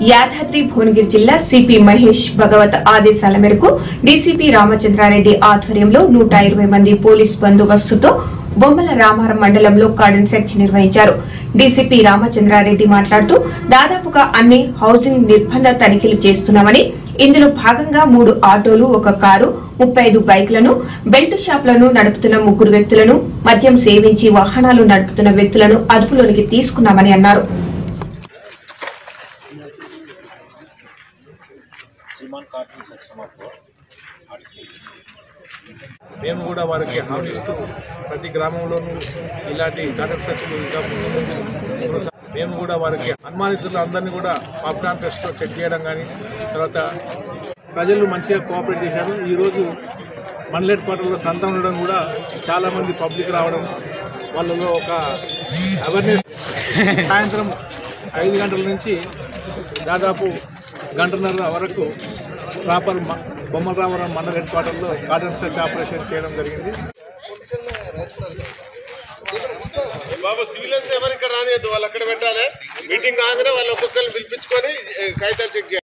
యాదాద్రి భువనగిరి జిల్లా సిపి మహేష్ భగవత్ ఆదేశాల మేరకు డీసీపీ రామచంద్రారెడ్డి ఆధ్వర్యంలో నూట ఇరవై మంది పోలీస్ బందోబస్తుతో బొమ్మల రామారం మండలంలో కార్డన్ సెర్చ్ నిర్వహించారు డీసీపీ రామచంద్రారెడ్డి మాట్లాడుతూ దాదాపుగా అన్ని హౌసింగ్ నిర్బంధ తనిఖీలు చేస్తున్నామని ఇందులో భాగంగా మూడు ఆటోలు ఒక కారు ముప్పై ఐదు బైక్లను బెల్ట్ షాపులను నడుపుతున్న ముగ్గురు వ్యక్తులను మద్యం సేవించి వాహనాలు నడుపుతున్న వ్యక్తులను అదుపులోనికి తీసుకున్నామని అన్నారు మేము కూడా వారికి హామీ ఇస్తూ ప్రతి గ్రామంలోనూ ఇలాంటి కాంటాక్ట్ సర్చ్లు ఇంకా ముందు ముందు కొనసా- మేము కూడా వారికి అనుమానితులు అందరినీ కూడా పాప్కార్న్ టెస్ట్లో చెక్ చేయడం కానీ తర్వాత ప్రజలు మంచిగా కోఆపరేట్ చేశారు ఈరోజు మండలేట్ క్వార్టర్లో సంత ఉండడం కూడా చాలామంది పబ్లిక్ రావడం వాళ్ళలో ఒక అవేర్నెస్ సాయంత్రం ఐదు గంటల నుంచి దాదాపు గంటన్నర వరకు ప్రాపర్ మ- బొమ్మరామరం మండల హెడ్ క్వార్టర్లో గార్డెన్ సర్చ్ ఆపరేషన్ చేయడం జరిగింది బాబు సివిలియన్స్ ఎవరు ఇక్కడ రానియద్దు వాళ్ళు అక్కడ పెట్టాలి మీటింగ్ కాగానే వాళ్ళు ఒక్కొక్కరిని పిలిపించుకొని ఏ, కాగితాలు చెక్ చేయాలి